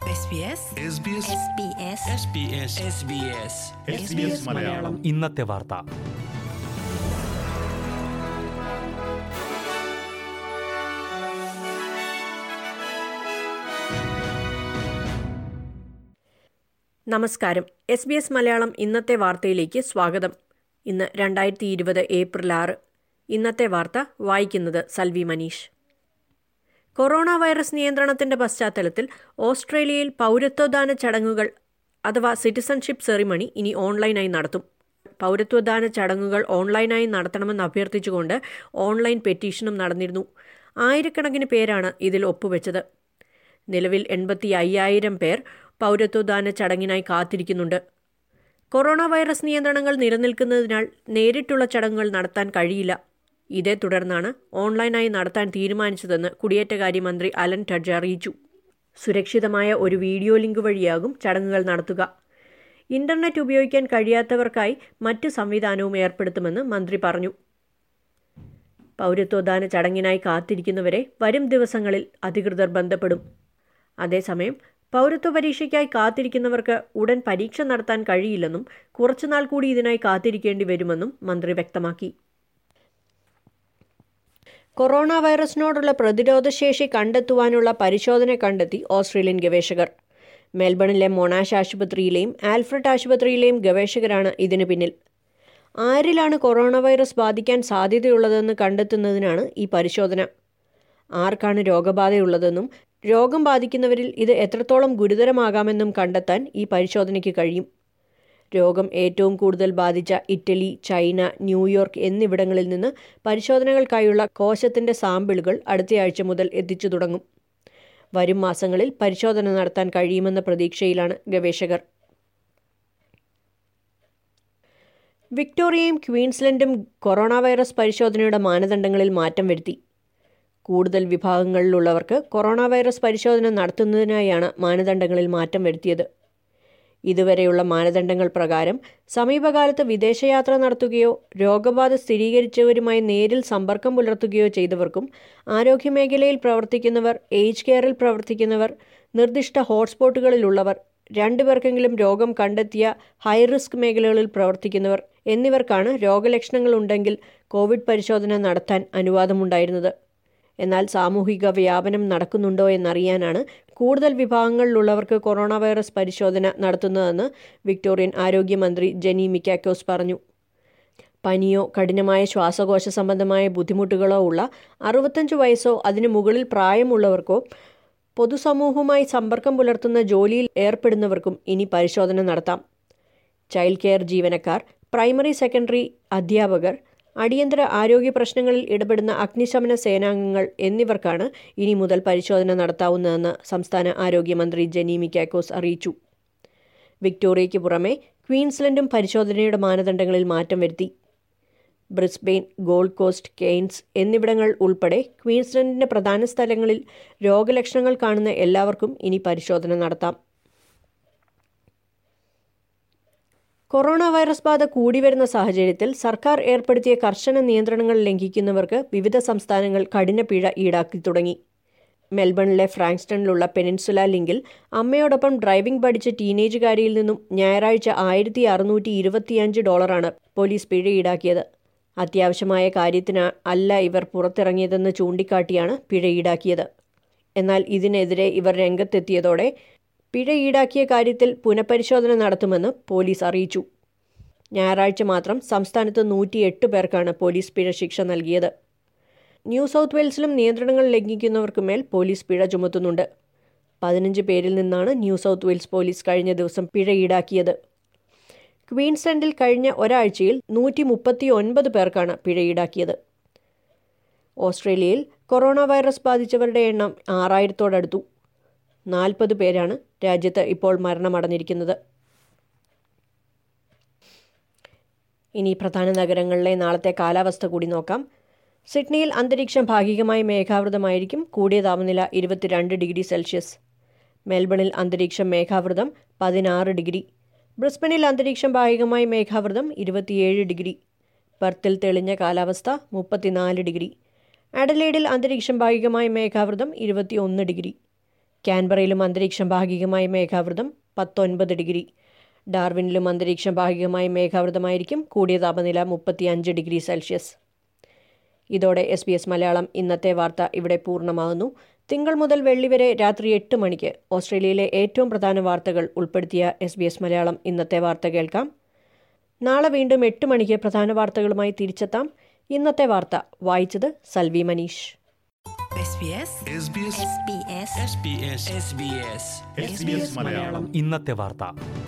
SBS SBS SBS Malayalam ഇന്നത്തെ വാർത്ത നമസ്കാരം എസ് ബി എസ് മലയാളം ഇന്നത്തെ വാർത്തയിലേക്ക് സ്വാഗതം ഇന്ന് രണ്ടായിരത്തി ഇരുപത് ഏപ്രിൽ ആറ് ഇന്നത്തെ വാർത്ത വായിക്കുന്നത് സൽവി മനീഷ് കൊറോണ വൈറസ് നിയന്ത്രണത്തിന്റെ പശ്ചാത്തലത്തിൽ ഓസ്ട്രേലിയയിൽ പൗരത്വദാന ചടങ്ങുകൾ അഥവാ സിറ്റിസൺഷിപ്പ് സെറിമണി ഇനി ഓൺലൈനായി നടത്തും പൗരത്വദാന ചടങ്ങുകൾ ഓൺലൈനായി നടത്തണമെന്ന് അഭ്യർത്ഥിച്ചുകൊണ്ട് ഓൺലൈൻ പെറ്റീഷനും നടന്നിരുന്നു ആയിരക്കണക്കിന് പേരാണ് ഇതിൽ ഒപ്പുവെച്ചത് നിലവിൽ എൺപത്തി അയ്യായിരം പേർ പൗരത്വദാന ചടങ്ങിനായി കാത്തിരിക്കുന്നുണ്ട് കൊറോണ വൈറസ് നിയന്ത്രണങ്ങൾ നിലനിൽക്കുന്നതിനാൽ നേരിട്ടുള്ള ചടങ്ങുകൾ നടത്താൻ കഴിയില്ല ഇതേ തുടർന്നാണ് ഓൺലൈനായി നടത്താൻ തീരുമാനിച്ചതെന്ന് കുടിയേറ്റകാര്യമന്ത്രി അലൻ ടഡ്ജ് അറിയിച്ചു സുരക്ഷിതമായ ഒരു വീഡിയോ ലിങ്ക് വഴിയാകും ചടങ്ങുകൾ നടത്തുക ഇന്റർനെറ്റ് ഉപയോഗിക്കാൻ കഴിയാത്തവർക്കായി മറ്റ് സംവിധാനവും ഏർപ്പെടുത്തുമെന്ന് മന്ത്രി പറഞ്ഞു പൗരത്വദാന ചടങ്ങിനായി കാത്തിരിക്കുന്നവരെ വരും ദിവസങ്ങളിൽ അധികൃതർ ബന്ധപ്പെടും അതേസമയം പൗരത്വ പരീക്ഷയ്ക്കായി കാത്തിരിക്കുന്നവർക്ക് ഉടൻ പരീക്ഷ നടത്താൻ കഴിയില്ലെന്നും കുറച്ചുനാൾ കൂടി ഇതിനായി കാത്തിരിക്കേണ്ടി വരുമെന്നും മന്ത്രി വ്യക്തമാക്കി കൊറോണ വൈറസിനോടുള്ള പ്രതിരോധശേഷി കണ്ടെത്തുവാനുള്ള പരിശോധന കണ്ടെത്തി ഓസ്ട്രേലിയൻ ഗവേഷകർ മെൽബണിലെ മൊണാഷ് ആശുപത്രിയിലെയും ആൽഫ്രഡ് ആശുപത്രിയിലെയും ഗവേഷകരാണ് ഇതിനു പിന്നിൽ ആരിലാണ് കൊറോണ വൈറസ് ബാധിക്കാൻ സാധ്യതയുള്ളതെന്ന് കണ്ടെത്തുന്നതിനാണ് ഈ പരിശോധന ആർക്കാണ് രോഗബാധയുള്ളതെന്നും രോഗം ബാധിക്കുന്നവരിൽ ഇത് എത്രത്തോളം ഗുരുതരമാകാമെന്നും കണ്ടെത്താൻ ഈ പരിശോധനയ്ക്ക് കഴിയും രോഗം ഏറ്റവും കൂടുതൽ ബാധിച്ച ഇറ്റലി ചൈന ന്യൂയോർക്ക് എന്നിവിടങ്ങളിൽ നിന്ന് പരിശോധനകൾക്കായുള്ള കോശത്തിന്റെ സാമ്പിളുകൾ അടുത്തയാഴ്ച മുതൽ എത്തിച്ചു തുടങ്ങും വരും മാസങ്ങളിൽ പരിശോധന നടത്താൻ കഴിയുമെന്ന പ്രതീക്ഷയിലാണ് ഗവേഷകർ വിക്ടോറിയയും ക്വീൻസ്ലൻഡും കൊറോണ വൈറസ് പരിശോധനയുടെ മാനദണ്ഡങ്ങളിൽ മാറ്റം വരുത്തി കൂടുതൽ വിഭാഗങ്ങളിലുള്ളവർക്ക് കൊറോണ വൈറസ് പരിശോധന നടത്തുന്നതിനായാണ് മാനദണ്ഡങ്ങളിൽ മാറ്റം വരുത്തിയത് ഇതുവരെയുള്ള മാനദണ്ഡങ്ങൾ പ്രകാരം സമീപകാലത്ത് വിദേശയാത്ര നടത്തുകയോ രോഗബാധ സ്ഥിരീകരിച്ചവരുമായി നേരിൽ സമ്പർക്കം പുലർത്തുകയോ ചെയ്തവർക്കും ആരോഗ്യമേഖലയിൽ പ്രവർത്തിക്കുന്നവർ ഏജ് കെയറിൽ പ്രവർത്തിക്കുന്നവർ നിർദ്ദിഷ്ട ഹോട്ട്സ്പോട്ടുകളിലുള്ളവർ രണ്ടുപേർക്കെങ്കിലും രോഗം കണ്ടെത്തിയ ഹൈ റിസ്ക് മേഖലകളിൽ പ്രവർത്തിക്കുന്നവർ എന്നിവർക്കാണ് രോഗലക്ഷണങ്ങൾ ഉണ്ടെങ്കിൽ കോവിഡ് പരിശോധന നടത്താൻ അനുവാദമുണ്ടായിരുന്നത് എന്നാൽ സാമൂഹിക വ്യാപനം നടക്കുന്നുണ്ടോ എന്നറിയാനാണ് കൂടുതൽ വിഭാഗങ്ങളിലുള്ളവർക്ക് കൊറോണ വൈറസ് പരിശോധന നടത്തുന്നതെന്ന് വിക്ടോറിയൻ ആരോഗ്യമന്ത്രി ജെനി മിക്കാക്കോസ് പറഞ്ഞു പനിയോ കഠിനമായ ശ്വാസകോശ സംബന്ധമായ ബുദ്ധിമുട്ടുകളോ ഉള്ള അറുപത്തഞ്ച് വയസ്സോ അതിനു മുകളിൽ പ്രായമുള്ളവർക്കോ പൊതുസമൂഹവുമായി സമ്പർക്കം പുലർത്തുന്ന ജോലിയിൽ ഏർപ്പെടുന്നവർക്കും ഇനി പരിശോധന നടത്താം ചൈൽഡ് കെയർ ജീവനക്കാർ പ്രൈമറി സെക്കൻഡറി അധ്യാപകർ അടിയന്തര ആരോഗ്യ പ്രശ്നങ്ങളിൽ ഇടപെടുന്ന അഗ്നിശമന സേനാംഗങ്ങൾ എന്നിവർക്കാണ് ഇനി മുതൽ പരിശോധന നടത്താവുന്നതെന്ന് സംസ്ഥാന ആരോഗ്യമന്ത്രി ജെനി മിക്കാക്കോസ് അറിയിച്ചു വിക്ടോറിയയ്ക്ക് പുറമെ ക്വീൻസ്ലൻഡും പരിശോധനയുടെ മാനദണ്ഡങ്ങളിൽ മാറ്റം വരുത്തി ബ്രിസ്ബെയിൻ ഗോൾഡ് കോസ്റ്റ് കെയ്ൻസ് എന്നിവിടങ്ങൾ ഉൾപ്പെടെ ക്വീൻസ്ലൻഡിന്റെ പ്രധാന സ്ഥലങ്ങളിൽ രോഗലക്ഷണങ്ങൾ കാണുന്ന എല്ലാവർക്കും ഇനി പരിശോധന നടത്താം കൊറോണ വൈറസ് ബാധ കൂടിവരുന്ന സാഹചര്യത്തിൽ സർക്കാർ ഏർപ്പെടുത്തിയ കർശന നിയന്ത്രണങ്ങൾ ലംഘിക്കുന്നവർക്ക് വിവിധ സംസ്ഥാനങ്ങൾ കഠിന പിഴ ഈടാക്കി തുടങ്ങി മെൽബണിലെ ഫ്രാങ്സ്റ്റണിലുള്ള പെനിൻസുല ലിങ്കിൽ അമ്മയോടൊപ്പം ഡ്രൈവിംഗ് പഠിച്ച ടീനേജുകാരിയിൽ നിന്നും ഞായറാഴ്ച ആയിരത്തി അറുന്നൂറ്റി ഇരുപത്തിയഞ്ച് ഡോളറാണ് പോലീസ് പിഴ ഈടാക്കിയത് അത്യാവശ്യമായ കാര്യത്തിന് അല്ല ഇവർ പുറത്തിറങ്ങിയതെന്ന് ചൂണ്ടിക്കാട്ടിയാണ് പിഴ ഈടാക്കിയത് എന്നാൽ ഇതിനെതിരെ ഇവർ രംഗത്തെത്തിയതോടെ പിഴ ഈടാക്കിയ കാര്യത്തിൽ പുനഃപരിശോധന നടത്തുമെന്ന് പോലീസ് അറിയിച്ചു ഞായറാഴ്ച മാത്രം സംസ്ഥാനത്ത് നൂറ്റിയെട്ട് പേർക്കാണ് പോലീസ് പിഴ ശിക്ഷ നൽകിയത് ന്യൂ സൗത്ത് വെയിൽസിലും നിയന്ത്രണങ്ങൾ ലംഘിക്കുന്നവർക്കുമേൽ പോലീസ് പിഴ ചുമത്തുന്നുണ്ട് പതിനഞ്ച് പേരിൽ നിന്നാണ് ന്യൂ സൗത്ത് വെയിൽസ് പോലീസ് കഴിഞ്ഞ ദിവസം പിഴ ഈടാക്കിയത് ക്വീൻസ്ലൻഡിൽ കഴിഞ്ഞ ഒരാഴ്ചയിൽ നൂറ്റി മുപ്പത്തി ഒൻപത് പേർക്കാണ് പിഴ ഈടാക്കിയത് ഓസ്ട്രേലിയയിൽ കൊറോണ വൈറസ് ബാധിച്ചവരുടെ എണ്ണം ആറായിരത്തോടടുത്തു നാൽപ്പത് പേരാണ് രാജ്യത്ത് ഇപ്പോൾ മരണമടഞ്ഞിരിക്കുന്നത് ഇനി പ്രധാന നഗരങ്ങളിലെ നാളത്തെ കാലാവസ്ഥ കൂടി നോക്കാം സിഡ്നിയിൽ അന്തരീക്ഷം ഭാഗികമായി മേഘാവൃതമായിരിക്കും കൂടിയ താപനില ഇരുപത്തിരണ്ട് ഡിഗ്രി സെൽഷ്യസ് മെൽബണിൽ അന്തരീക്ഷം മേഘാവൃതം പതിനാറ് ഡിഗ്രി ബ്രിസ്ബനിൽ അന്തരീക്ഷം ഭാഗികമായി മേഘാവൃതം ഇരുപത്തിയേഴ് ഡിഗ്രി പെർത്തിൽ തെളിഞ്ഞ കാലാവസ്ഥ മുപ്പത്തിനാല് ഡിഗ്രി അഡലേഡിൽ അന്തരീക്ഷം ഭാഗികമായി മേഘാവൃതം ഇരുപത്തിയൊന്ന് ഡിഗ്രി കാൻബറയിലും അന്തരീക്ഷം ഭാഗികമായി മേഘാവൃതം പത്തൊൻപത് ഡിഗ്രി ഡാർവിനിലും അന്തരീക്ഷം ഭാഗികമായി മേഘാവൃതമായിരിക്കും കൂടിയ താപനില മുപ്പത്തിയഞ്ച് ഡിഗ്രി സെൽഷ്യസ് ഇതോടെ എസ് ബി എസ് മലയാളം ഇന്നത്തെ വാർത്ത ഇവിടെ പൂർണ്ണമാകുന്നു തിങ്കൾ മുതൽ വെള്ളി വരെ രാത്രി എട്ട് മണിക്ക് ഓസ്ട്രേലിയയിലെ ഏറ്റവും പ്രധാന വാർത്തകൾ ഉൾപ്പെടുത്തിയ എസ് ബി എസ് മലയാളം ഇന്നത്തെ വാർത്ത കേൾക്കാം നാളെ വീണ്ടും എട്ട് മണിക്ക് പ്രധാന വാർത്തകളുമായി തിരിച്ചെത്താം ഇന്നത്തെ വാർത്ത വായിച്ചത് Salvi Manish SBS SBS SBS SBS SBS Malayalam ഇന്നത്തെ വാർത്ത